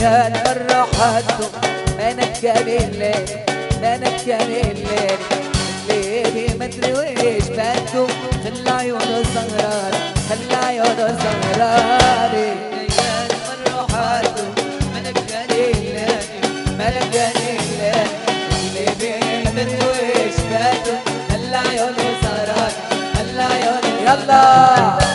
زياد مرة حدو ما نكاني الليل ما نكاني الليل الليل ما ادري ويش بانتو خلى عيونه سهران خلى عيونه سهران زياد مرة حدو ما نكاني الليل ما نكاني الليل الليل ما ادري ويش بانتو خلى عيونه سهران خلى عيونه يلا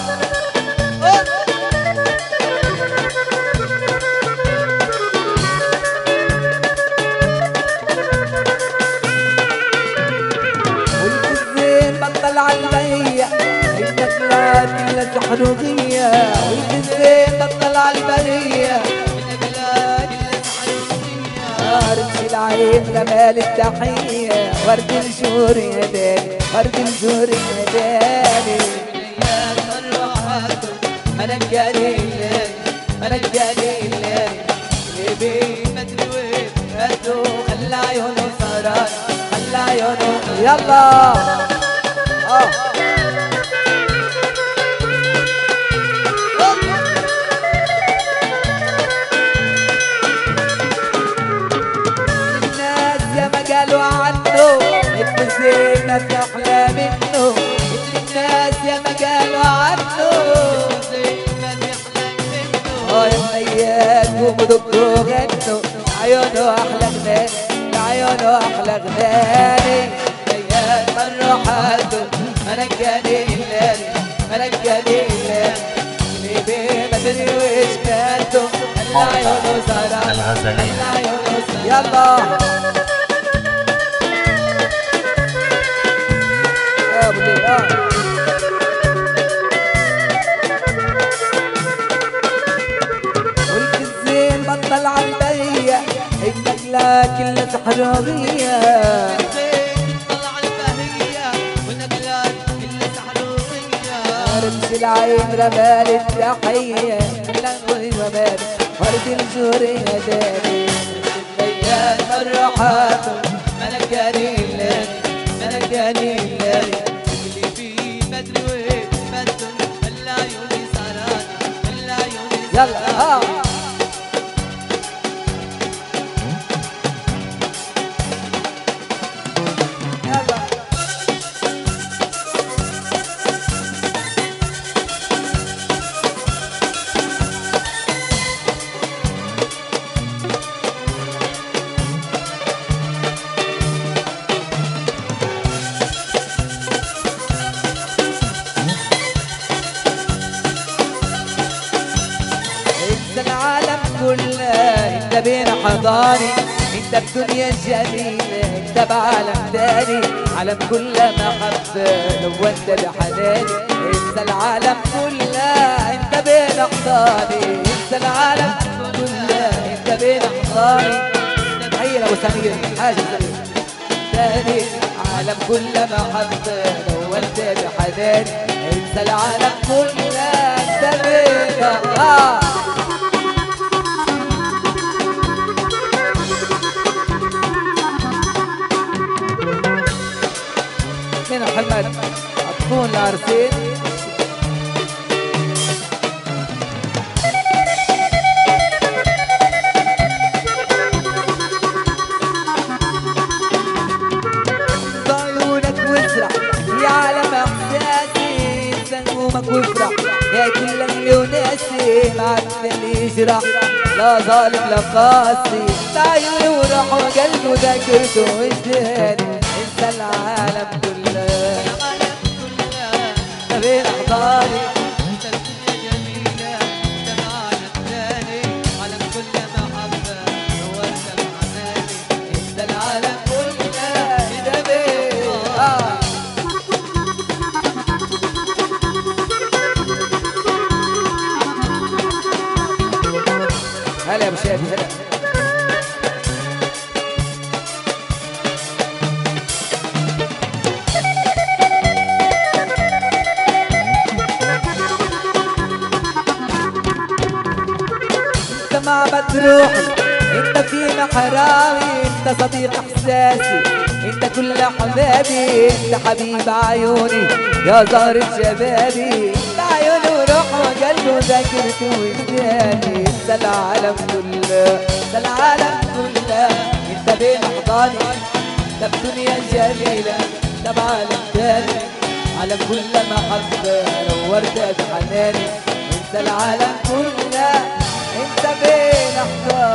والكزين بطل عالبيع انك لا كل سحر وغية والكزين بطل عالبرية انك لا كل سحر وغية رمش العين جمال التحية ورد الجور يا داني ورد الجور يا داني ملك جليل ملك جليل اللي مدري وين هدو خلى عيونه سهران خلى عيونه يلا اه الناس يا ما قالوا عنه الحسين ما في احلى منه الناس يا ما قالوا عنه اه يا ميات وبدقوا غنوا عيونه احلى غناني عيونه احلى غناني ميات مرة حالته ملكاني الليل ملكاني الليل اللي بيه ما تدري ويش كانته خلى عيونه سهران الغزلية. خلى عيونه سهران يلا يا ابو الليل اه والكزين بطل عالبيع انك لا كل سحرانية رمش العين رمال التحية لنوي رمال ورد الجور يا داني الليال مرحات ملكاني الليل ملكاني الليل اللي فيه بدري وين بدر خلى عيوني سهران خلى عيوني يلا ها يلا انت العالم كله انت بين حضاني انت بدنيا جميلة انت بعالم تاني عالم كله محبة لو انت بحناني انت العالم كله انت بين حضاني انت العالم كله انت بين حضاني تحية لابو سمير حاجة سمير تاني عالم كله محبة لو انت بحناني انت العالم كله انت بين حضاني من محمد هتكون العرسين بعيونك واسرع يا عالم احساسي سنومك وافرح يا كل اللي وناسي معك اللي يجرح لا ظالم لا قاسي بعيوني وروح وقلبي وذاكرته وجداني انت العالم كله بين احضاني انت العالم كله ده بين آه. هلا يا ابو شادي هلا انت معبد روحي انت في محراوي انت صديق احساسي انت كل احبابي انت حبيب عيوني يا زهرة شبابي انت عيوني وروح جوا قلبي وذاكرتي وجداني انت العالم كله انت العالم كله انت بين احضاني انت بدنيا جميلة انت بعالم تاني عالم كل محبة نورت بحناني انت العالم كله انت بين احضاني